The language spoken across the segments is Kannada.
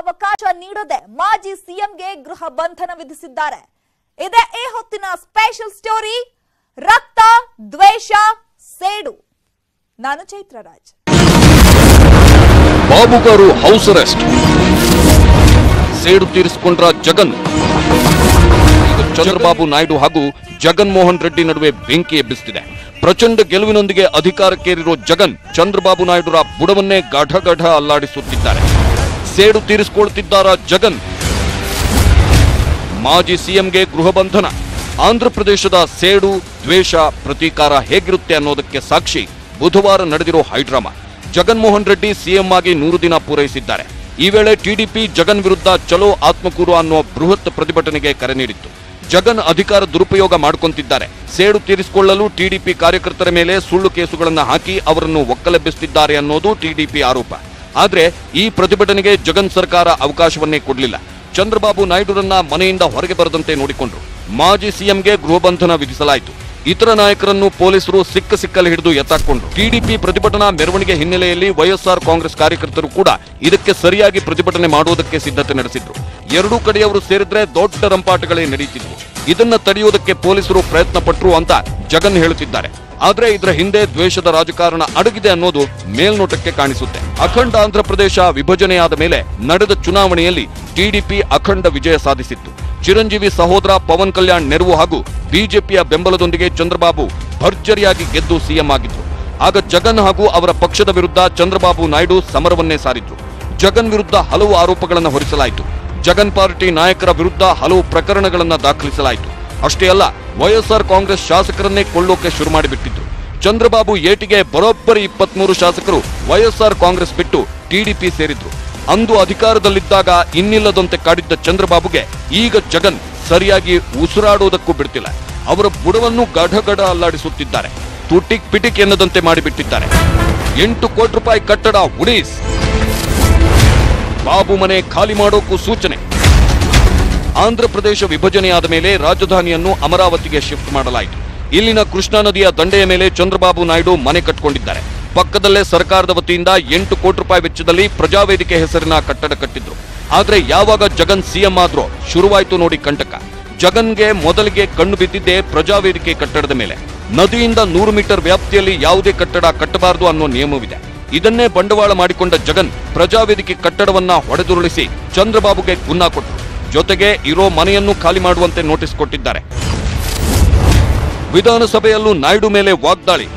ಅವಕಾಶ ನೀಡದೆ ಮಾಜಿ ಸಿಎಂಗೆ ಗೃಹ ಬಂಧನ ವಿಧಿಸಿದ್ದಾರೆ ಇದೇ ಈ ಹೊತ್ತಿನ ಸ್ಪೆಷಲ್ ಸ್ಟೋರಿ ರಕ್ತ ದ್ವೇಷ ಸೇಡು ನಾನು ಚೈತ್ರ ರಾಜ್ ಬಾಬುಗಾರು ಹೌಸ್ ಅರೆಸ್ಟ್ ಸೇಡು ತೀರಿಸಿಕೊಂಡ್ರ ಜಗನ್ ಈಗ ಚಂದ್ರಬಾಬು ನಾಯ್ಡು ಹಾಗೂ ಜಗನ್ಮೋಹನ್ ರೆಡ್ಡಿ ನಡುವೆ ಬೆಂಕಿ ಎಬ್ಬಿಸುತ್ತಿದೆ ಪ್ರಚಂಡ ಗೆಲುವಿನೊಂದಿಗೆ ಅಧಿಕಾರಕ್ಕೇರಿರೋ ಜಗನ್ ಚಂದ್ರಬಾಬು ನಾಯ್ಡುರ ಬುಡವನ್ನೇ ಗಢ ಗಢ ಅಲ್ಲಾಡಿಸುತ್ತಿದ್ದಾರೆ ಸೇಡು ತೀರಿಸಿಕೊಳ್ಳುತ್ತಿದ್ದಾರ ಜಗನ್ ಮಾಜಿ ಸಿಎಂಗೆ ಗೃಹ ಬಂಧನ ಆಂಧ್ರಪ್ರದೇಶದ ಸೇಡು ದ್ವೇಷ ಪ್ರತೀಕಾರ ಹೇಗಿರುತ್ತೆ ಅನ್ನೋದಕ್ಕೆ ಸಾಕ್ಷಿ ಬುಧವಾರ ನಡೆದಿರೋ ಹೈಡ್ರಾಮಾ ಜಗನ್ಮೋಹನ್ ರೆಡ್ಡಿ ಸಿಎಂ ಆಗಿ ನೂರು ದಿನ ಪೂರೈಸಿದ್ದಾರೆ ಈ ವೇಳೆ ಟಿಡಿಪಿ ಜಗನ್ ವಿರುದ್ಧ ಚಲೋ ಆತ್ಮಕೂರು ಅನ್ನೋ ಬೃಹತ್ ಪ್ರತಿಭಟನೆಗೆ ಕರೆ ನೀಡಿತ್ತು ಜಗನ್ ಅಧಿಕಾರ ದುರುಪಯೋಗ ಮಾಡ್ಕೊಂತಿದ್ದಾರೆ ಸೇಡು ತೀರಿಸಿಕೊಳ್ಳಲು ಟಿಡಿಪಿ ಕಾರ್ಯಕರ್ತರ ಮೇಲೆ ಸುಳ್ಳು ಕೇಸುಗಳನ್ನ ಹಾಕಿ ಅವರನ್ನು ಒಕ್ಕಲೆಬ್ಬಿಸುತ್ತಿದ್ದಾರೆ ಅನ್ನೋದು ಟಿಡಿಪಿ ಆರೋಪ ಆದ್ರೆ ಈ ಪ್ರತಿಭಟನೆಗೆ ಜಗನ್ ಸರ್ಕಾರ ಅವಕಾಶವನ್ನೇ ಕೊಡಲಿಲ್ಲ ಚಂದ್ರಬಾಬು ನಾಯ್ಡುರನ್ನ ಮನೆಯಿಂದ ಹೊರಗೆ ಬರದಂತೆ ನೋಡಿಕೊಂಡ್ರು ಮಾಜಿ ಸಿಎಂಗೆ ಗೃಹ ಬಂಧನ ವಿಧಿಸಲಾಯಿತು ಇತರ ನಾಯಕರನ್ನು ಪೊಲೀಸರು ಸಿಕ್ಕ ಸಿಕ್ಕಲ್ಲಿ ಹಿಡಿದು ಎತ್ತಾಕೊಂಡ್ರು ಟಿಡಿಪಿ ಪ್ರತಿಭಟನಾ ಮೆರವಣಿಗೆ ಹಿನ್ನೆಲೆಯಲ್ಲಿ ವೈಎಸ್ಆರ್ ಕಾಂಗ್ರೆಸ್ ಕಾರ್ಯಕರ್ತರು ಕೂಡ ಇದಕ್ಕೆ ಸರಿಯಾಗಿ ಪ್ರತಿಭಟನೆ ಮಾಡುವುದಕ್ಕೆ ಸಿದ್ಧತೆ ನಡೆಸಿದ್ರು ಎರಡೂ ಕಡೆಯವರು ಸೇರಿದ್ರೆ ದೊಡ್ಡ ರಂಪಾಟಗಳೇ ನಡೆಯುತ್ತಿದ್ವು ಇದನ್ನ ತಡೆಯುವುದಕ್ಕೆ ಪೊಲೀಸರು ಪ್ರಯತ್ನ ಪಟ್ರು ಅಂತ ಜಗನ್ ಹೇಳುತ್ತಿದ್ದಾರೆ ಆದ್ರೆ ಇದರ ಹಿಂದೆ ದ್ವೇಷದ ರಾಜಕಾರಣ ಅಡಗಿದೆ ಅನ್ನೋದು ಮೇಲ್ನೋಟಕ್ಕೆ ಕಾಣಿಸುತ್ತೆ ಅಖಂಡ ಆಂಧ್ರಪ್ರದೇಶ ವಿಭಜನೆಯಾದ ಮೇಲೆ ನಡೆದ ಚುನಾವಣೆಯಲ್ಲಿ ಟಿಡಿಪಿ ಅಖಂಡ ವಿಜಯ ಸಾಧಿಸಿತ್ತು ಚಿರಂಜೀವಿ ಸಹೋದರ ಪವನ್ ಕಲ್ಯಾಣ್ ನೆರವು ಹಾಗೂ ಬಿಜೆಪಿಯ ಬೆಂಬಲದೊಂದಿಗೆ ಚಂದ್ರಬಾಬು ಭರ್ಜರಿಯಾಗಿ ಗೆದ್ದು ಸಿಎಂ ಆಗಿದ್ರು ಆಗ ಜಗನ್ ಹಾಗೂ ಅವರ ಪಕ್ಷದ ವಿರುದ್ಧ ಚಂದ್ರಬಾಬು ನಾಯ್ಡು ಸಮರವನ್ನೇ ಸಾರಿದ್ರು ಜಗನ್ ವಿರುದ್ಧ ಹಲವು ಆರೋಪಗಳನ್ನು ಹೊರಿಸಲಾಯಿತು ಜಗನ್ ಪಾರ್ಟಿ ನಾಯಕರ ವಿರುದ್ಧ ಹಲವು ಪ್ರಕರಣಗಳನ್ನ ದಾಖಲಿಸಲಾಯಿತು ಅಷ್ಟೇ ಅಲ್ಲ ವೈಎಸ್ಆರ್ ಕಾಂಗ್ರೆಸ್ ಶಾಸಕರನ್ನೇ ಕೊಳ್ಳೋಕೆ ಶುರು ಮಾಡಿಬಿಟ್ಟಿದ್ರು ಚಂದ್ರಬಾಬು ಏಟಿಗೆ ಬರೋಬ್ಬರಿ ಇಪ್ಪತ್ಮೂರು ಶಾಸಕರು ವೈಎಸ್ಆರ್ ಕಾಂಗ್ರೆಸ್ ಬಿಟ್ಟು ಟಿಡಿಪಿ ಸೇರಿದ್ರು ಅಂದು ಅಧಿಕಾರದಲ್ಲಿದ್ದಾಗ ಇನ್ನಿಲ್ಲದಂತೆ ಕಾಡಿದ್ದ ಚಂದ್ರಬಾಬುಗೆ ಈಗ ಜಗನ್ ಸರಿಯಾಗಿ ಉಸಿರಾಡುವುದಕ್ಕೂ ಬಿಡ್ತಿಲ್ಲ ಅವರ ಬುಡವನ್ನು ಗಢಗಢ ಅಲ್ಲಾಡಿಸುತ್ತಿದ್ದಾರೆ ತುಟಿಕ್ ಪಿಟಿಕ್ ಎನ್ನದಂತೆ ಮಾಡಿಬಿಟ್ಟಿದ್ದಾರೆ ಎಂಟು ಕೋಟಿ ರೂಪಾಯಿ ಕಟ್ಟಡ ಉಡೀಸ್ ಬಾಬು ಮನೆ ಖಾಲಿ ಮಾಡೋಕ್ಕೂ ಸೂಚನೆ ಆಂಧ್ರಪ್ರದೇಶ ವಿಭಜನೆಯಾದ ಮೇಲೆ ರಾಜಧಾನಿಯನ್ನು ಅಮರಾವತಿಗೆ ಶಿಫ್ಟ್ ಮಾಡಲಾಯಿತು ಇಲ್ಲಿನ ಕೃಷ್ಣಾ ನದಿಯ ದಂಡೆಯ ಮೇಲೆ ಚಂದ್ರಬಾಬು ನಾಯ್ಡು ಮನೆ ಕಟ್ಟಿಕೊಂಡಿದ್ದಾರೆ ಪಕ್ಕದಲ್ಲೇ ಸರ್ಕಾರದ ವತಿಯಿಂದ ಎಂಟು ಕೋಟಿ ರೂಪಾಯಿ ವೆಚ್ಚದಲ್ಲಿ ಪ್ರಜಾವೇದಿಕೆ ಹೆಸರಿನ ಕಟ್ಟಡ ಕಟ್ಟಿದ್ರು ಆದ್ರೆ ಯಾವಾಗ ಜಗನ್ ಸಿಎಂ ಆದ್ರೋ ಶುರುವಾಯ್ತು ನೋಡಿ ಕಂಟಕ ಜಗನ್ಗೆ ಮೊದಲಿಗೆ ಕಣ್ಣು ಬಿದ್ದಿದ್ದೇ ಪ್ರಜಾವೇದಿಕೆ ಕಟ್ಟಡದ ಮೇಲೆ ನದಿಯಿಂದ ನೂರು ಮೀಟರ್ ವ್ಯಾಪ್ತಿಯಲ್ಲಿ ಯಾವುದೇ ಕಟ್ಟಡ ಕಟ್ಟಬಾರದು ಅನ್ನೋ ನಿಯಮವಿದೆ ಇದನ್ನೇ ಬಂಡವಾಳ ಮಾಡಿಕೊಂಡ ಜಗನ್ ಪ್ರಜಾವೇದಿಕೆ ಕಟ್ಟಡವನ್ನ ಹೊಡೆದುರುಳಿಸಿ ಚಂದ್ರಬಾಬುಗೆ ಗುನ್ನ ಕೊಟ್ಟರು ಜೊತೆಗೆ ಇರೋ ಮನೆಯನ್ನು ಖಾಲಿ ಮಾಡುವಂತೆ ನೋಟಿಸ್ ಕೊಟ್ಟಿದ್ದಾರೆ ವಿಧಾನಸಭೆಯಲ್ಲೂ ನಾಯ್ಡು ಮೇಲೆ ವಾಗ್ದಾಳಿ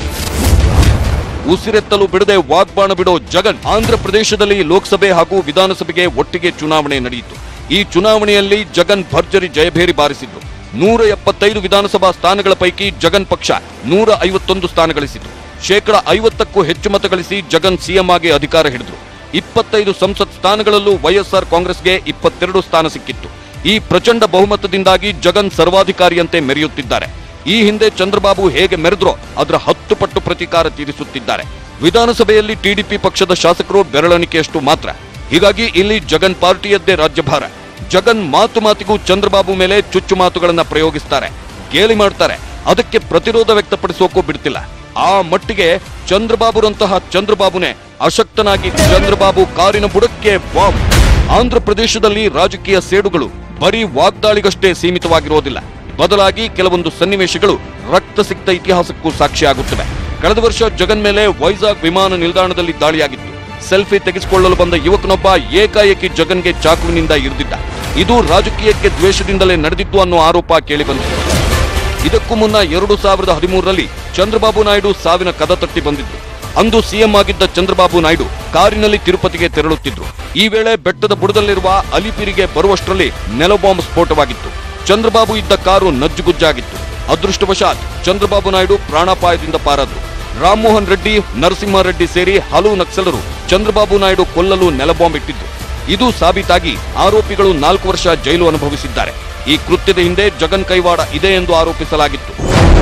ಉಸಿರೆತ್ತಲು ಬಿಡದೆ ವಾಗ್ಬಾಣ ಬಿಡೋ ಜಗನ್ ಆಂಧ್ರಪ್ರದೇಶದಲ್ಲಿ ಲೋಕಸಭೆ ಹಾಗೂ ವಿಧಾನಸಭೆಗೆ ಒಟ್ಟಿಗೆ ಚುನಾವಣೆ ನಡೆಯಿತು ಈ ಚುನಾವಣೆಯಲ್ಲಿ ಜಗನ್ ಭರ್ಜರಿ ಜಯಭೇರಿ ಬಾರಿಸಿದ್ರು ನೂರ ಎಪ್ಪತ್ತೈದು ವಿಧಾನಸಭಾ ಸ್ಥಾನಗಳ ಪೈಕಿ ಜಗನ್ ಪಕ್ಷ ನೂರ ಐವತ್ತೊಂದು ಸ್ಥಾನ ಗಳಿಸಿತು ಶೇಕಡ ಐವತ್ತಕ್ಕೂ ಹೆಚ್ಚು ಮತ ಗಳಿಸಿ ಜಗನ್ ಸಿಎಂ ಆಗಿ ಅಧಿಕಾರ ಹಿಡಿದ್ರು ಇಪ್ಪತ್ತೈದು ಸಂಸತ್ ಸ್ಥಾನಗಳಲ್ಲೂ ವೈಎಸ್ಆರ್ ಕಾಂಗ್ರೆಸ್ಗೆ ಇಪ್ಪತ್ತೆರಡು ಸ್ಥಾನ ಸಿಕ್ಕಿತ್ತು ಈ ಪ್ರಚಂಡ ಬಹುಮತದಿಂದಾಗಿ ಜಗನ್ ಸರ್ವಾಧಿಕಾರಿಯಂತೆ ಮೆರೆಯುತ್ತಿದ್ದಾರೆ ಈ ಹಿಂದೆ ಚಂದ್ರಬಾಬು ಹೇಗೆ ಮೆರೆದ್ರೋ ಅದರ ಹತ್ತು ಪಟ್ಟು ಪ್ರತೀಕಾರ ತೀರಿಸುತ್ತಿದ್ದಾರೆ ವಿಧಾನಸಭೆಯಲ್ಲಿ ಟಿಡಿಪಿ ಪಕ್ಷದ ಶಾಸಕರು ಬೆರಳೆಣಿಕೆಯಷ್ಟು ಮಾತ್ರ ಹೀಗಾಗಿ ಇಲ್ಲಿ ಜಗನ್ ಪಾರ್ಟಿಯದ್ದೇ ರಾಜ್ಯಭಾರ ಜಗನ್ ಮಾತು ಮಾತಿಗೂ ಚಂದ್ರಬಾಬು ಮೇಲೆ ಚುಚ್ಚು ಮಾತುಗಳನ್ನ ಪ್ರಯೋಗಿಸ್ತಾರೆ ಗೇಲಿ ಮಾಡ್ತಾರೆ ಅದಕ್ಕೆ ಪ್ರತಿರೋಧ ವ್ಯಕ್ತಪಡಿಸೋಕೂ ಬಿಡ್ತಿಲ್ಲ ಆ ಮಟ್ಟಿಗೆ ಚಂದ್ರಬಾಬುರಂತಹ ಚಂದ್ರಬಾಬುನೇ ಅಶಕ್ತನಾಗಿ ಚಂದ್ರಬಾಬು ಕಾರಿನ ಬುಡಕ್ಕೆ ಬಾಂಬ್ ಆಂಧ್ರಪ್ರದೇಶದಲ್ಲಿ ರಾಜಕೀಯ ಸೇಡುಗಳು ಬರೀ ವಾಗ್ದಾಳಿಗಷ್ಟೇ ಸೀಮಿತವಾಗಿರೋದಿಲ್ಲ ಬದಲಾಗಿ ಕೆಲವೊಂದು ಸನ್ನಿವೇಶಗಳು ರಕ್ತಸಿಕ್ತ ಇತಿಹಾಸಕ್ಕೂ ಸಾಕ್ಷಿಯಾಗುತ್ತವೆ ಕಳೆದ ವರ್ಷ ಜಗನ್ ಮೇಲೆ ವೈಜಾಗ್ ವಿಮಾನ ನಿಲ್ದಾಣದಲ್ಲಿ ದಾಳಿಯಾಗಿತ್ತು ಸೆಲ್ಫಿ ತೆಗೆಸಿಕೊಳ್ಳಲು ಬಂದ ಯುವಕನೊಬ್ಬ ಏಕಾಏಕಿ ಜಗನ್ಗೆ ಚಾಕುವಿನಿಂದ ಇರಿದಿದ್ದ ಇದು ರಾಜಕೀಯಕ್ಕೆ ದ್ವೇಷದಿಂದಲೇ ನಡೆದಿತ್ತು ಅನ್ನೋ ಆರೋಪ ಕೇಳಿಬಂದಿತ್ತು ಇದಕ್ಕೂ ಮುನ್ನ ಎರಡು ಸಾವಿರದ ಹದಿಮೂರರಲ್ಲಿ ಚಂದ್ರಬಾಬು ನಾಯ್ಡು ಸಾವಿನ ಕದ ತಟ್ಟಿ ಬಂದಿದ್ರು ಅಂದು ಸಿಎಂ ಆಗಿದ್ದ ಚಂದ್ರಬಾಬು ನಾಯ್ಡು ಕಾರಿನಲ್ಲಿ ತಿರುಪತಿಗೆ ತೆರಳುತ್ತಿದ್ರು ಈ ವೇಳೆ ಬೆಟ್ಟದ ಬುಡದಲ್ಲಿರುವ ಅಲಿಪಿರಿಗೆ ಬರುವಷ್ಟರಲ್ಲಿ ನೆಲಬಾಂಬ್ ಸ್ಫೋಟವಾಗಿತ್ತು ಚಂದ್ರಬಾಬು ಇದ್ದ ಕಾರು ನಜ್ಜುಗುಜ್ಜಾಗಿತ್ತು ಅದೃಷ್ಟವಶಾತ್ ಚಂದ್ರಬಾಬು ನಾಯ್ಡು ಪ್ರಾಣಾಪಾಯದಿಂದ ಪಾರಾದ್ರು ರಾಮಮೋಹನ್ ರೆಡ್ಡಿ ನರಸಿಂಹಾರೆಡ್ಡಿ ಸೇರಿ ಹಲವು ನಕ್ಸಲರು ಚಂದ್ರಬಾಬು ನಾಯ್ಡು ಕೊಲ್ಲಲು ನೆಲಬಾಂಬ್ ಇಟ್ಟಿದ್ರು ಇದು ಸಾಬೀತಾಗಿ ಆರೋಪಿಗಳು ನಾಲ್ಕು ವರ್ಷ ಜೈಲು ಅನುಭವಿಸಿದ್ದಾರೆ ಈ ಕೃತ್ಯದ ಹಿಂದೆ ಜಗನ್ ಕೈವಾಡ ಇದೆ ಎಂದು ಆರೋಪಿಸಲಾಗಿತ್ತು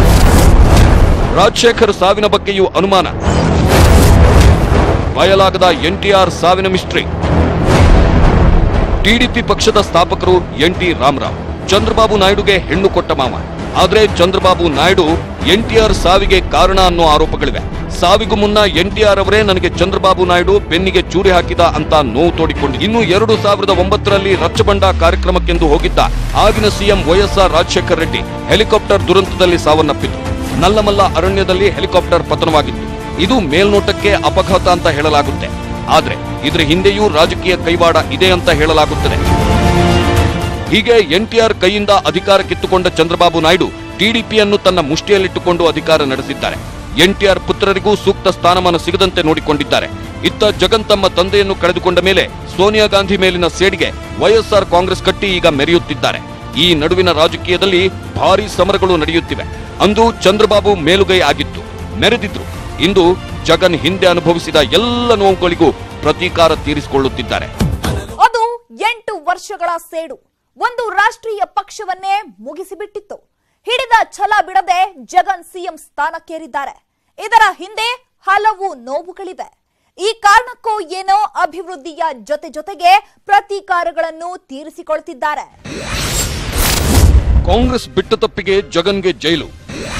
ರಾಜಶೇಖರ್ ಸಾವಿನ ಬಗ್ಗೆಯೂ ಅನುಮಾನ ಬಯಲಾಗದ ಎನ್ಟಿಆರ್ ಸಾವಿನ ಮಿಸ್ಟ್ರಿ ಟಿಡಿಪಿ ಪಕ್ಷದ ಸ್ಥಾಪಕರು ಎನ್ ಟಿ ರಾಮರಾವ್ ಚಂದ್ರಬಾಬು ನಾಯ್ಡುಗೆ ಹೆಣ್ಣು ಕೊಟ್ಟ ಮಾವ ಆದ್ರೆ ಚಂದ್ರಬಾಬು ನಾಯ್ಡು ಎನ್ಟಿಆರ್ ಸಾವಿಗೆ ಕಾರಣ ಅನ್ನೋ ಆರೋಪಗಳಿವೆ ಸಾವಿಗೂ ಮುನ್ನ ಎನ್ಟಿಆರ್ ಅವರೇ ನನಗೆ ಚಂದ್ರಬಾಬು ನಾಯ್ಡು ಬೆನ್ನಿಗೆ ಚೂರಿ ಹಾಕಿದ ಅಂತ ನೋವು ತೋಡಿಕೊಂಡು ಇನ್ನು ಎರಡು ಸಾವಿರದ ಒಂಬತ್ತರಲ್ಲಿ ರಚ್ಚಬಂಡ ಕಾರ್ಯಕ್ರಮಕ್ಕೆಂದು ಹೋಗಿದ್ದ ಆಗಿನ CM YSR Rajasekhar Reddy helicopter ದುರಂತದಲ್ಲಿ ಸಾವನ್ನಪ್ಪಿದ್ರು ನಲ್ಲಮಲ್ಲ ಅರಣ್ಯದಲ್ಲಿ ಹೆಲಿಕಾಪ್ಟರ್ ಪತನವಾಗಿತ್ತು ಇದು ಮೇಲ್ನೋಟಕ್ಕೆ ಅಪಘಾತ ಅಂತ ಹೇಳಲಾಗುತ್ತೆ ಆದ್ರೆ ಇದರ ಹಿಂದೆಯೂ ರಾಜಕೀಯ ಕೈವಾಡ ಇದೆ ಅಂತ ಹೇಳಲಾಗುತ್ತದೆ ಹೀಗೆ ಎನ್ಟಿಆರ್ ಕೈಯಿಂದ ಅಧಿಕಾರ ಕಿತ್ತುಕೊಂಡ ಚಂದ್ರಬಾಬು ನಾಯ್ಡು ಟಿಡಿಪಿಯನ್ನು ತನ್ನ ಮುಷ್ಟಿಯಲ್ಲಿಟ್ಟುಕೊಂಡು ಅಧಿಕಾರ ನಡೆಸಿದ್ದಾರೆ ಎನ್ಟಿಆರ್ ಪುತ್ರರಿಗೂ ಸೂಕ್ತ ಸ್ಥಾನಮಾನ ಸಿಗದಂತೆ ನೋಡಿಕೊಂಡಿದ್ದಾರೆ ಇತ್ತ ಜಗನ್ ತಮ್ಮ ತಂದೆಯನ್ನು ಕಳೆದುಕೊಂಡ ಮೇಲೆ ಸೋನಿಯಾ ಗಾಂಧಿ ಮೇಲಿನ ಸೇಡಿಗೆ ವೈಎಸ್ಆರ್ ಕಾಂಗ್ರೆಸ್ ಕಟ್ಟಿ ಈಗ ಮೆರೆಯುತ್ತಿದ್ದಾರೆ ಈ ನಡುವಿನ ರಾಜಕೀಯದಲ್ಲಿ ಭಾರೀ ಸಮರಗಳು ನಡೆಯುತ್ತಿವೆ ಅಂದು ಚಂದ್ರಬಾಬು ಮೇಲುಗೈ ಆಗಿತ್ತು ಮೆರೆದಿದ್ರು ಇಂದು ಜಗನ್ ಹಿಂದೆ ಅನುಭವಿಸಿದ ಎಲ್ಲ ನೋವುಗಳಿಗೂ ಪ್ರತೀಕಾರ ತೀರಿಸಿಕೊಳ್ಳುತ್ತಿದ್ದಾರೆ ಅದು ಎಂಟು ವರ್ಷಗಳ ಸೇಡು ಒಂದು ರಾಷ್ಟ್ರೀಯ ಪಕ್ಷವನ್ನೇ ಮುಗಿಸಿಬಿಟ್ಟಿತ್ತು ಹಿಡಿದ ಛಲ ಬಿಡದೆ ಜಗನ್ ಸಿಎಂ ಸ್ಥಾನಕ್ಕೇರಿದ್ದಾರೆ ಇದರ ಹಿಂದೆ ಹಲವು ನೋವುಗಳಿವೆ ಈ ಕಾರಣಕ್ಕೂ ಏನೋ ಅಭಿವೃದ್ಧಿಯ ಜೊತೆ ಜೊತೆಗೆ ಪ್ರತೀಕಾರಗಳನ್ನು ತೀರಿಸಿಕೊಳ್ತಿದ್ದಾರೆ ಕಾಂಗ್ರೆಸ್ ಬಿಟ್ಟ ತಪ್ಪಿಗೆ ಜಗನ್ಗೆ ಜೈಲು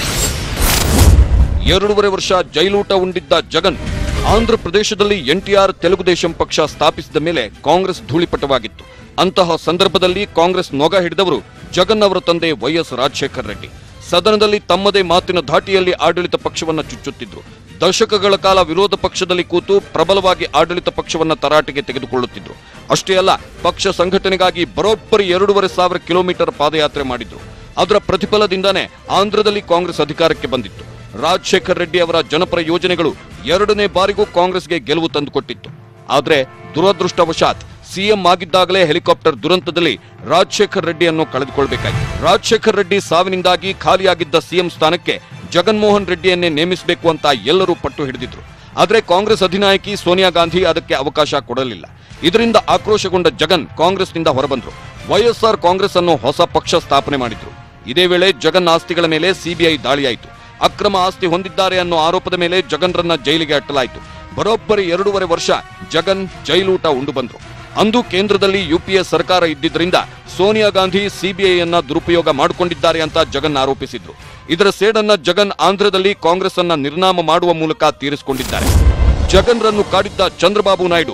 ಎರಡೂವರೆ ವರ್ಷ ಜೈಲೂಟ ಉಂಡಿದ್ದ ಜಗನ್ ಆಂಧ್ರ ಪ್ರದೇಶದಲ್ಲಿ ಎನ್ಟಿಆರ್ ತೆಲುಗುದೇಶಂ ಪಕ್ಷ ಸ್ಥಾಪಿಸಿದ ಮೇಲೆ ಕಾಂಗ್ರೆಸ್ ಧೂಳಿಪಟವಾಗಿತ್ತು ಅಂತಹ ಸಂದರ್ಭದಲ್ಲಿ ಕಾಂಗ್ರೆಸ್ ನೊಗ ಹಿಡಿದವರು ಜಗನ್ ಅವರ ತಂದೆ ವೈಎಸ್ ರಾಜಶೇಖರ್ ರೆಡ್ಡಿ ಸದನದಲ್ಲಿ ತಮ್ಮದೇ ಮಾತಿನ ಧಾಟಿಯಲ್ಲಿ ಆಡಳಿತ ಪಕ್ಷವನ್ನ ಚುಚ್ಚುತ್ತಿದ್ರು ದಶಕಗಳ ಕಾಲ ವಿರೋಧ ಪಕ್ಷದಲ್ಲಿ ಕೂತು ಪ್ರಬಲವಾಗಿ ಆಡಳಿತ ಪಕ್ಷವನ್ನ ತರಾಟೆಗೆ ತೆಗೆದುಕೊಳ್ಳುತ್ತಿದ್ರು ಅಷ್ಟೇ ಅಲ್ಲ ಪಕ್ಷ ಸಂಘಟನೆಗಾಗಿ ಬರೋಬ್ಬರಿ ಎರಡೂವರೆ ಸಾವಿರ ಕಿಲೋಮೀಟರ್ ಪಾದಯಾತ್ರೆ ಮಾಡಿದ್ರು ಅದರ ಪ್ರತಿಫಲದಿಂದಾನೇ ಆಂಧ್ರದಲ್ಲಿ ಕಾಂಗ್ರೆಸ್ ಅಧಿಕಾರಕ್ಕೆ ಬಂದಿತ್ತು ರಾಜಶೇಖರ್ ರೆಡ್ಡಿ ಅವರ ಜನಪರ ಯೋಜನೆಗಳು ಎರಡನೇ ಬಾರಿಗೂ ಕಾಂಗ್ರೆಸ್ಗೆ ಗೆಲುವು ತಂದುಕೊಟ್ಟಿತ್ತು ಆದ್ರೆ ದುರದೃಷ್ಟವಶಾತ್ ಸಿಎಂ ಆಗಿದ್ದಾಗಲೇ ಹೆಲಿಕಾಪ್ಟರ್ ದುರಂತದಲ್ಲಿ ರಾಜಶೇಖರ್ ರೆಡ್ಡಿಯನ್ನು ಕಳೆದುಕೊಳ್ಬೇಕಾಯಿತು ರಾಜಶೇಖರ್ ರೆಡ್ಡಿ ಸಾವಿನಿಂದಾಗಿ ಖಾಲಿಯಾಗಿದ್ದ ಸಿಎಂ ಸ್ಥಾನಕ್ಕೆ ಜಗನ್ಮೋಹನ್ ರೆಡ್ಡಿಯನ್ನೇ ನೇಮಿಸಬೇಕು ಅಂತ ಎಲ್ಲರೂ ಪಟ್ಟು ಹಿಡಿದಿದ್ರು ಆದ್ರೆ ಕಾಂಗ್ರೆಸ್ ಅಧಿನಾಯಕಿ ಸೋನಿಯಾ ಗಾಂಧಿ ಅದಕ್ಕೆ ಅವಕಾಶ ಕೊಡಲಿಲ್ಲ ಇದರಿಂದ ಆಕ್ರೋಶಗೊಂಡ ಜಗನ್ ಕಾಂಗ್ರೆಸ್ನಿಂದ ಹೊರಬಂದ್ರು ವೈಎಸ್ಆರ್ ಕಾಂಗ್ರೆಸ್ ಅನ್ನು ಹೊಸ ಪಕ್ಷ ಸ್ಥಾಪನೆ ಮಾಡಿದ್ರು ಇದೇ ವೇಳೆ ಜಗನ್ ಆಸ್ತಿಗಳ ಮೇಲೆ ಸಿಬಿಐ ದಾಳಿಯಾಯಿತು ಅಕ್ರಮ ಆಸ್ತಿ ಹೊಂದಿದ್ದಾರೆ ಅನ್ನೋ ಆರೋಪದ ಮೇಲೆ ಜಗನ್ರನ್ನ ಜೈಲಿಗೆ ಅಟ್ಟಲಾಯಿತು ಬರೋಬ್ಬರಿ ಎರಡೂವರೆ ವರ್ಷ ಜಗನ್ ಜೈಲೂಟ ಉಂಡು ಬಂದ್ರು ಅಂದು ಕೇಂದ್ರದಲ್ಲಿ ಯುಪಿಎ ಸರ್ಕಾರ ಇದ್ದಿದ್ರಿಂದ ಸೋನಿಯಾ ಗಾಂಧಿ ಸಿಬಿಐಯನ್ನ ದುರುಪಯೋಗ ಮಾಡಿಕೊಂಡಿದ್ದಾರೆ ಅಂತ ಜಗನ್ ಆರೋಪಿಸಿದ್ರು ಇದರ ಸೇಡನ್ನ ಜಗನ್ ಆಂಧ್ರದಲ್ಲಿ ಕಾಂಗ್ರೆಸ್ ಅನ್ನ ನಿರ್ನಾಮ ಮಾಡುವ ಮೂಲಕ ತೀರಿಸಿಕೊಂಡಿದ್ದಾರೆ ಜಗನ್ರನ್ನು ಕಾಡಿದ್ದ ಚಂದ್ರಬಾಬು ನಾಯ್ಡು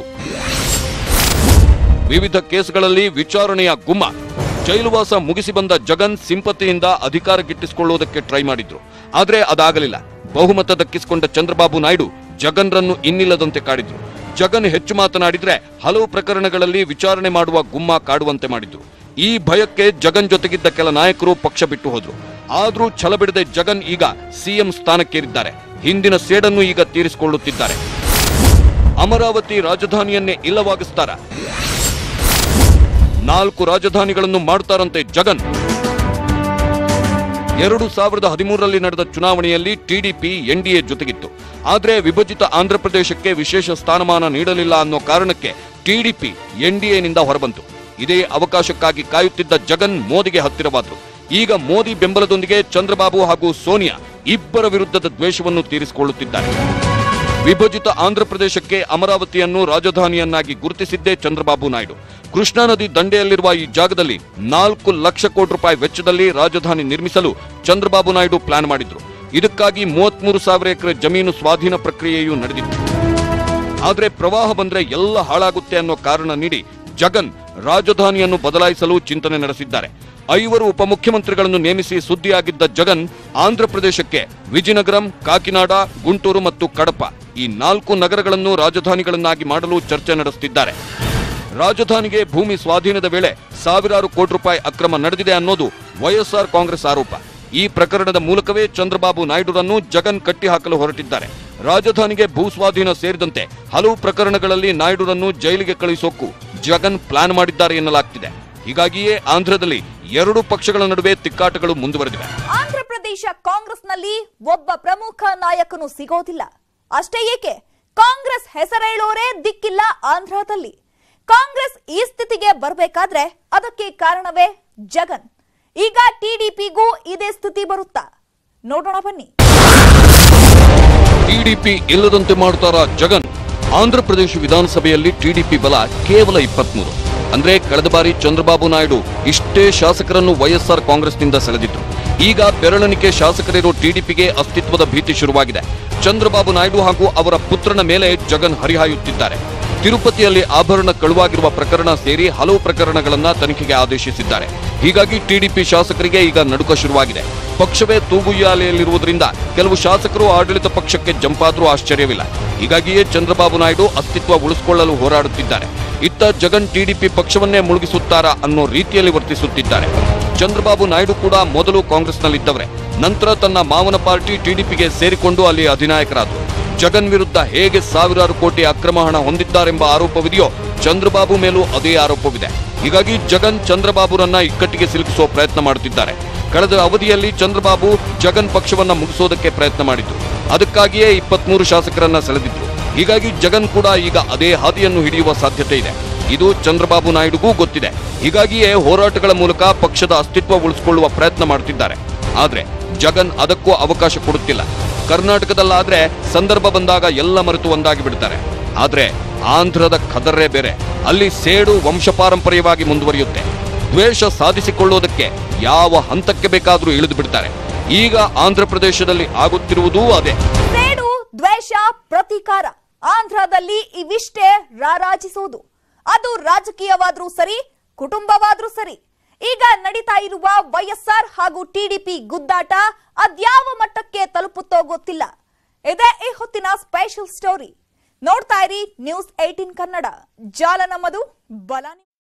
ವಿವಿಧ ಕೇಸ್ಗಳಲ್ಲಿ ವಿಚಾರಣೆಯ ಗುಮ್ಮ ಜೈಲುವಾಸ ಮುಗಿಸಿ ಬಂದ ಜಗನ್ ಸಿಂಪತಿಯಿಂದ ಅಧಿಕಾರ ಗಿಟ್ಟಿಸಿಕೊಳ್ಳುವುದಕ್ಕೆ ಟ್ರೈ ಮಾಡಿದ್ರು ಆದ್ರೆ ಅದಾಗಲಿಲ್ಲ ಬಹುಮತ ದಕ್ಕಿಸಿಕೊಂಡ ಚಂದ್ರಬಾಬು ನಾಯ್ಡು ಜಗನ್ರನ್ನು ಇನ್ನಿಲ್ಲದಂತೆ ಕಾಡಿದ್ರು ಜಗನ್ ಹೆಚ್ಚು ಮಾತನಾಡಿದ್ರೆ ಹಲವು ಪ್ರಕರಣಗಳಲ್ಲಿ ವಿಚಾರಣೆ ಮಾಡುವ ಗುಮ್ಮ ಕಾಡುವಂತೆ ಮಾಡಿದ್ರು ಈ ಭಯಕ್ಕೆ ಜಗನ್ ಜೊತೆಗಿದ್ದ ಕೆಲ ನಾಯಕರು ಪಕ್ಷ ಬಿಟ್ಟು ಹೋದ್ರು ಆದ್ರೂ ಛಲ ಬಿಡದೆ ಜಗನ್ ಈಗ ಸಿಎಂ ಸ್ಥಾನಕ್ಕೇರಿದ್ದಾರೆ ಹಿಂದಿನ ಸೇಡನ್ನು ಈಗ ತೀರಿಸಿಕೊಳ್ಳುತ್ತಿದ್ದಾರೆ ಅಮರಾವತಿ ರಾಜಧಾನಿಯನ್ನೇ ಇಲ್ಲವಾಗಿಸ್ತಾರ ನಾಲ್ಕು ರಾಜಧಾನಿಗಳನ್ನು ಮಾಡ್ತಾರಂತೆ ಜಗನ್ ಎರಡು ಸಾವಿರದ ಹದಿಮೂರರಲ್ಲಿ ನಡೆದ ಚುನಾವಣೆಯಲ್ಲಿ ಟಿಡಿಪಿ ಎನ್ಡಿಎ ಜೊತೆಗಿತ್ತು ಆದ್ರೆ ವಿಭಜಿತ ಆಂಧ್ರಪ್ರದೇಶಕ್ಕೆ ವಿಶೇಷ ಸ್ಥಾನಮಾನ ನೀಡಲಿಲ್ಲ ಅನ್ನೋ ಕಾರಣಕ್ಕೆ ಟಿಡಿಪಿ ಎನ್ಡಿಎನಿಂದ ಹೊರಬಂತು ಇದೇ ಅವಕಾಶಕ್ಕಾಗಿ ಕಾಯುತ್ತಿದ್ದ ಜಗನ್ ಮೋದಿಗೆ ಹತ್ತಿರವಾದ್ರು ಈಗ ಮೋದಿ ಬೆಂಬಲದೊಂದಿಗೆ ಚಂದ್ರಬಾಬು ಹಾಗೂ ಸೋನಿಯಾ ಇಬ್ಬರ ವಿರುದ್ಧದ ದ್ವೇಷವನ್ನು ತೀರಿಸಿಕೊಳ್ಳುತ್ತಿದ್ದಾರೆ ವಿಭಜಿತ ಆಂಧ್ರಪ್ರದೇಶಕ್ಕೆ ಅಮರಾವತಿಯನ್ನು ರಾಜಧಾನಿಯನ್ನಾಗಿ ಗುರುತಿಸಿದ್ದೇ ಚಂದ್ರಬಾಬು ನಾಯ್ಡು ಕೃಷ್ಣಾ ನದಿ ದಂಡೆಯಲ್ಲಿರುವ ಈ ಜಾಗದಲ್ಲಿ ನಾಲ್ಕು ಲಕ್ಷ ಕೋಟಿ ರೂಪಾಯಿ ವೆಚ್ಚದಲ್ಲಿ ರಾಜಧಾನಿ ನಿರ್ಮಿಸಲು ಚಂದ್ರಬಾಬು ನಾಯ್ಡು ಪ್ಲಾನ್ ಮಾಡಿದ್ರು ಇದಕ್ಕಾಗಿ ಮೂವತ್ಮೂರು ಸಾವಿರ ಎಕರೆ ಜಮೀನು ಸ್ವಾಧೀನ ಪ್ರಕ್ರಿಯೆಯೂ ನಡೆದಿತ್ತು ಆದ್ರೆ ಪ್ರವಾಹ ಬಂದ್ರೆ ಎಲ್ಲ ಹಾಳಾಗುತ್ತೆ ಅನ್ನೋ ಕಾರಣ ನೀಡಿ ಜಗನ್ ರಾಜಧಾನಿಯನ್ನು ಬದಲಾಯಿಸಲು ಚಿಂತನೆ ನಡೆಸಿದ್ದಾರೆ ಐವರು ಉಪಮುಖ್ಯಮಂತ್ರಿಗಳನ್ನು ನೇಮಿಸಿ ಸುದ್ದಿಯಾಗಿದ್ದ ಜಗನ್ ಆಂಧ್ರಪ್ರದೇಶಕ್ಕೆ ವಿಜಯನಗರಂ ಕಾಕಿನಾಡ ಗುಂಟೂರು ಮತ್ತು ಕಡಪ ಈ ನಾಲ್ಕು ನಗರಗಳನ್ನು ರಾಜಧಾನಿಗಳನ್ನಾಗಿ ಮಾಡಲು ಚರ್ಚೆ ನಡೆಸುತ್ತಿದ್ದಾರೆ ರಾಜಧಾನಿಗೆ ಭೂಮಿ ಸ್ವಾಧೀನದ ವೇಳೆ ಸಾವಿರಾರು ಕೋಟಿ ರೂಪಾಯಿ ಅಕ್ರಮ ನಡೆದಿದೆ ಅನ್ನೋದು ವೈಎಸ್ಆರ್ ಕಾಂಗ್ರೆಸ್ ಆರೋಪ ಈ ಪ್ರಕರಣದ ಮೂಲಕವೇ ಚಂದ್ರಬಾಬು ನಾಯ್ಡುರನ್ನು ಜಗನ್ ಕಟ್ಟಿಹಾಕಲು ಹೊರಟಿದ್ದಾರೆ ರಾಜಧಾನಿಗೆ ಭೂ ಸ್ವಾಧೀನ ಸೇರಿದಂತೆ ಹಲವು ಪ್ರಕರಣಗಳಲ್ಲಿ ನಾಯ್ಡುರನ್ನು ಜೈಲಿಗೆ ಕಳುಹಿಸೋಕು ಜಗನ್ ಪ್ಲಾನ್ ಮಾಡಿದ್ದಾರೆ ಎನ್ನಲಾಗ್ತಿದೆ ಹೀಗಾಗಿಯೇ ಆಂಧ್ರದಲ್ಲಿ ಎರಡು ಪಕ್ಷಗಳ ನಡುವೆ ತಿಕ್ಕಾಟಗಳು ಮುಂದುವರೆದಿವೆ ಆಂಧ್ರಪ್ರದೇಶ ಕಾಂಗ್ರೆಸ್ನಲ್ಲಿ ಒಬ್ಬ ಪ್ರಮುಖ ನಾಯಕನು ಸಿಗೋದಿಲ್ಲ ಅಷ್ಟೇ ಏಕೆ ಕಾಂಗ್ರೆಸ್ ಹೆಸರೇಳೋರೇ ದಿಕ್ಕಿಲ್ಲ ಆಂಧ್ರದಲ್ಲಿ ಕಾಂಗ್ರೆಸ್ ಈ ಸ್ಥಿತಿಗೆ ಬರಬೇಕಾದ್ರೆ ಅದಕ್ಕೆ ಕಾರಣವೇ ಜಗನ್ ಈಗ ಟಿಡಿಪಿಗೂ ಇದೇ ಸ್ಥಿತಿ ಬರುತ್ತಾ ನೋಡೋಣ ಬನ್ನಿ ಟಿಡಿಪಿ ಇಲ್ಲದಂತೆ ಮಾಡ್ತಾರ ಜಗನ್ ಆಂಧ್ರಪ್ರದೇಶ ವಿಧಾನಸಭೆಯಲ್ಲಿ ಟಿಡಿಪಿ ಬಲ ಕೇವಲ ಇಪ್ಪತ್ಮೂರು ಅಂದ್ರೆ ಕಳೆದ ಬಾರಿ ಚಂದ್ರಬಾಬು ನಾಯ್ಡು ಇಷ್ಟೇ ಶಾಸಕರನ್ನು ವೈಎಸ್ಆರ್ ಕಾಂಗ್ರೆಸ್ನಿಂದ ಸೆಳೆದಿದ್ರು ಈಗ ಬೆರಳೆಣಿಕೆ ಶಾಸಕರಿರೋ ಟಿಡಿಪಿಗೆ ಅಸ್ತಿತ್ವದ ಭೀತಿ ಶುರುವಾಗಿದೆ ಚಂದ್ರಬಾಬು ನಾಯ್ಡು ಹಾಗೂ ಅವರ ಪುತ್ರನ ಮೇಲೆ ಜಗನ್ ಹರಿಹಾಯುತ್ತಿದ್ದಾರೆ ತಿರುಪತಿಯಲ್ಲಿ ಆಭರಣ ಕಳುವಾಗಿರುವ ಪ್ರಕರಣ ಸೇರಿ ಹಲವು ಪ್ರಕರಣಗಳನ್ನ ತನಿಖೆಗೆ ಆದೇಶಿಸಿದ್ದಾರೆ ಹೀಗಾಗಿ ಟಿಡಿಪಿ ಶಾಸಕರಿಗೆ ಈಗ ನಡುಕ ಶುರುವಾಗಿದೆ ಪಕ್ಷವೇ ತೂಗುಯ್ಯಾಲೆಯಲ್ಲಿರುವುದರಿಂದ ಕೆಲವು ಶಾಸಕರು ಆಡಳಿತ ಪಕ್ಷಕ್ಕೆ ಜಂಪಾದ್ರೂ ಆಶ್ಚರ್ಯವಿಲ್ಲ ಹೀಗಾಗಿಯೇ ಚಂದ್ರಬಾಬು ನಾಯ್ಡು ಅಸ್ತಿತ್ವ ಉಳಿಸಿಕೊಳ್ಳಲು ಹೋರಾಡುತ್ತಿದ್ದಾರೆ ಇತ್ತ ಜಗನ್ ಟಿಡಿಪಿ ಪಕ್ಷವನ್ನೇ ಮುಳುಗಿಸುತ್ತಾರಾ ಅನ್ನೋ ರೀತಿಯಲ್ಲಿ ವರ್ತಿಸುತ್ತಿದ್ದಾರೆ ಚಂದ್ರಬಾಬು ನಾಯ್ಡು ಕೂಡ ಮೊದಲು ಕಾಂಗ್ರೆಸ್ನಲ್ಲಿದ್ದವರೇ ನಂತರ ತನ್ನ ಮಾವನ ಪಾರ್ಟಿ ಟಿಡಿಪಿಗೆ ಸೇರಿಕೊಂಡು ಅಲ್ಲಿ ಅಧಿನಾಯಕರಾದರು ಜಗನ್ ವಿರುದ್ಧ ಹೇಗೆ ಸಾವಿರಾರು ಕೋಟಿ ಅಕ್ರಮ ಹಣ ಹೊಂದಿದ್ದಾರೆಂಬ ಆರೋಪವಿದೆಯೋ ಚಂದ್ರಬಾಬು ಮೇಲೂ ಅದೇ ಆರೋಪವಿದೆ ಹೀಗಾಗಿ ಜಗನ್ ಚಂದ್ರಬಾಬುರನ್ನ ಇಕ್ಕಟ್ಟಿಗೆ ಸಿಲುಕಿಸುವ ಪ್ರಯತ್ನ ಮಾಡುತ್ತಿದ್ದಾರೆ ಕಳೆದ ಅವಧಿಯಲ್ಲಿ ಚಂದ್ರಬಾಬು ಜಗನ್ ಪಕ್ಷವನ್ನ ಮುಗಿಸೋದಕ್ಕೆ ಪ್ರಯತ್ನ ಮಾಡಿದ್ರು ಅದಕ್ಕಾಗಿಯೇ ಇಪ್ಪತ್ಮೂರು ಶಾಸಕರನ್ನ ಸೆಳೆದಿದ್ರು ಹೀಗಾಗಿ ಜಗನ್ ಕೂಡ ಈಗ ಅದೇ ಹಾದಿಯನ್ನು ಹಿಡಿಯುವ ಸಾಧ್ಯತೆ ಇದೆ ಇದು ಚಂದ್ರಬಾಬು ನಾಯ್ಡುಗೂ ಗೊತ್ತಿದೆ ಹೀಗಾಗಿಯೇ ಹೋರಾಟಗಳ ಮೂಲಕ ಪಕ್ಷದ ಅಸ್ತಿತ್ವ ಉಳಿಸಿಕೊಳ್ಳುವ ಪ್ರಯತ್ನ ಮಾಡುತ್ತಿದ್ದಾರೆ ಆದ್ರೆ ಜಗನ್ ಅದಕ್ಕೂ ಅವಕಾಶ ಕೊಡುತ್ತಿಲ್ಲ ಕರ್ನಾಟಕದಲ್ಲಾದ್ರೆ ಸಂದರ್ಭ ಬಂದಾಗ ಎಲ್ಲ ಮರೆತು ಒಂದಾಗಿ ಬಿಡ್ತಾರೆ ಆದ್ರೆ ಆಂಧ್ರದ ಖದರೇ ಬೇರೆ ಅಲ್ಲಿ ಸೇಡು ವಂಶಪಾರಂಪರ್ಯವಾಗಿ ಮುಂದುವರಿಯುತ್ತೆ ದ್ವೇಷ ಸಾಧಿಸಿಕೊಳ್ಳೋದಕ್ಕೆ ಯಾವ ಹಂತಕ್ಕೆ ಬೇಕಾದರೂ ಇಳಿದು ಬಿಡ್ತಾರೆ ಈಗ ಆಂಧ್ರ ಪ್ರದೇಶದಲ್ಲಿ ಆಗುತ್ತಿರುವುದೂ ಅದೇ ಸೇಡು ದ್ವೇಷ ಪ್ರತೀಕಾರ ಆಂಧ್ರದಲ್ಲಿ ಇವಿಷ್ಟೇ ರಾರಾಜಿಸೋದು ಅದು ರಾಜಕೀಯವಾದ್ರೂ ಸರಿ ಕುಟುಂಬವಾದ್ರೂ ಸರಿ ಈಗ ನಡೀತಾ ಇರುವ ವೈಎಸ್ಆರ್ ಹಾಗೂ ಟಿಡಿಪಿ ಗುದ್ದಾಟ ಅದ್ಯಾವ ಮಟ್ಟಕ್ಕೆ ತಲುಪುತ್ತೋ ಗೊತ್ತಿಲ್ಲ ಇದೇ ಈ ಹೊತ್ತಿನ ಸ್ಪೆಷಲ್ ಸ್ಟೋರಿ ನೋಡ್ತಾ ಇರಿ ನ್ಯೂಸ್ ಏಟೀನ್ ಕನ್ನಡ ಜಾಲ ನಮ್ಮದು ಬಲ ನಿಮ್ಮದು.